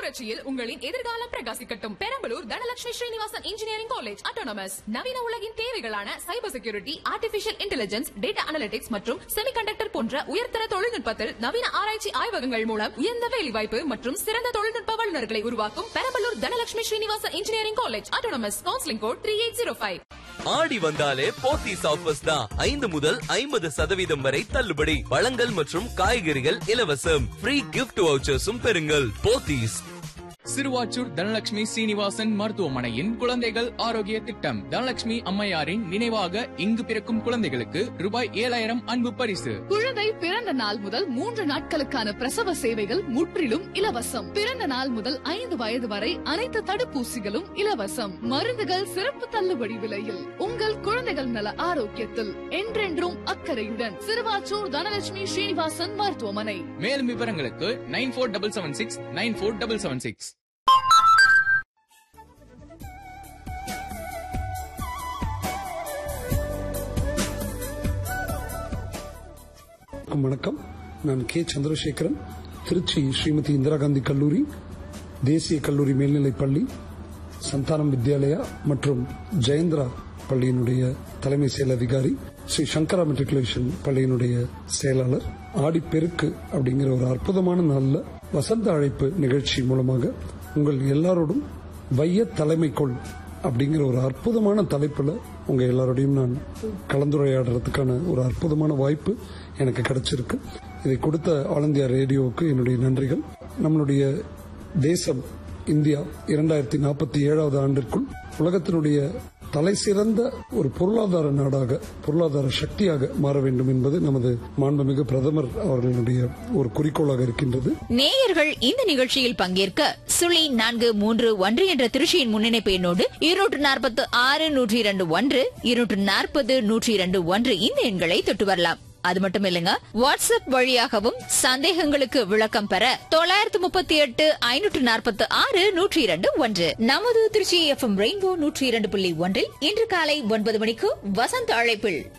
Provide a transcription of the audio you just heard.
புரட்சியில் உங்களின் எதிர்காலம் பிரகாசிக்கட்டும் Perambalur Dhanalakshmi Srinivasan engineering college autonomous நவீன உலகின் தேவைகளான cyber security artificial intelligence data analytics மற்றும் செமிகண்டக்டர் போன்ற உயர்தர தொழில்நுட்பத்தில் நவீன ஆராய்ச்சி ஆய்வகங்கள் மூலம் உயர்ந்த வேலைவாய்ப்பு மற்றும் சிறந்த தொழில்நுட்ப வல்லுநர்களை உருவாக்கும் Perambalur Dhanalakshmi Srinivasan engineering college autonomous counselling code three eight zero five ஆடி வந்தாலே போத்தீஸ் ஆஃபர்ஸ் தான் ஐந்து முதல் ஐம்பது சதவீதம் வரை தள்ளுபடி பழங்கள் மற்றும் காய்கறிகள் இலவசம் ஃப்ரீ கிஃப்ட் வவுச்சர்ஸும் பெறுங்கள் போத்தீஸ் சிறுவாச்சூர் தனலட்சுமி சீனிவாசன் மருத்துவமனையின் குழந்தைகள் ஆரோக்கிய திட்டம் தனலட்சுமி அம்மையாரின் நினைவாக இங்கு பிறக்கும் குழந்தைகளுக்கு ரூபாய் ஏழாயிரம் அன்பு பரிசு குழந்தை பிறந்த நாள் முதல் மூன்று நாட்களுக்கான பிரசவ சேவைகள் முற்றிலும் இலவசம் பிறந்த நாள் முதல் ஐந்து வயது வரை அனைத்து தடுப்பூசிகளும் இலவசம் மருந்துகள் சிறப்பு தள்ளுபடி விலையில் உங்கள் குழந்தைகள் நல ஆரோக்கியத்தில் என்றென்றும் அக்கறையுடன் சிறுவாச்சூர் தனலட்சுமி ஸ்ரீனிவாசன் மருத்துவமனை மேலும் விவரங்களுக்கு nine four double seven six nine four double seven six வணக்கம் நான் கே சந்திரசேகரன் திருச்சி ஸ்ரீமதி இந்திரா காந்தி கல்லூரி தேசிய கல்லூரி மேல்நிலைப் பள்ளி சந்தானம் வித்யாலயா மற்றும் ஜெயந்திரா பள்ளியினுடைய தலைமை செயல் அதிகாரி ஸ்ரீ சங்கரா மெட்ரிகுலேஷன் பள்ளியினுடைய செயலாளர் ஆடிப்பெருக்கு அப்படிங்கிற ஒரு அற்புதமான நாள்ல வசந்த அழைப்பு நிகழ்ச்சி மூலமாக உங்கள் எல்லாரோடும் வைய தலைமைக்குள் அப்படிங்கிற ஒரு அற்புதமான தலைப்புல உங்க எல்லாரோடையும் நான் கலந்துரையாடுறதுக்கான ஒரு அற்புதமான வாய்ப்பு எனக்கு கிடைச்சிருக்கு இதை கொடுத்த ஆல் இந்தியா ரேடியோவுக்கு என்னுடைய நன்றிகள் நம்மளுடைய தேசம் இந்தியா இரண்டாயிரத்தி நாற்பத்தி ஏழாவது ஆண்டிற்குள் உலகத்தினுடைய தலை சிறந்த ஒரு பொருளாதார நாடாக பொருளாதார சக்தியாக மாற வேண்டும் என்பது நமது மாண்புமிகு பிரதமர் அவர்களுடைய ஒரு குறிக்கோளாக இருக்கின்றது நேயர்கள் இந்த நிகழ்ச்சியில் பங்கேற்க சுழி நான்கு மூன்று ஒன்று என்ற திருச்சியின் முன்னிணைப்பு எண்ணோடு இருநூற்று நாற்பத்து ஆறு நூற்றி இரண்டு ஒன்று இருநூற்று நாற்பது நூற்றி இரண்டு ஒன்று இந்த எண்களை தொட்டு வரலாம் அது மட்டும் இல்லைங்க வாட்ஸ்அப் வழியாகவும் சந்தேகங்களுக்கு விளக்கம் பெற தொள்ளாயிரத்து முப்பத்தி எட்டு ஐநூற்று நாற்பத்தி ஆறு நூற்றி இரண்டு ஒன்று நமது திருச்சி எஃப்எம் ரெயின்போ நூற்றி இரண்டு புள்ளி ஒன்றில் இன்று காலை ஒன்பது மணிக்கு வசந்த அழைப்பில்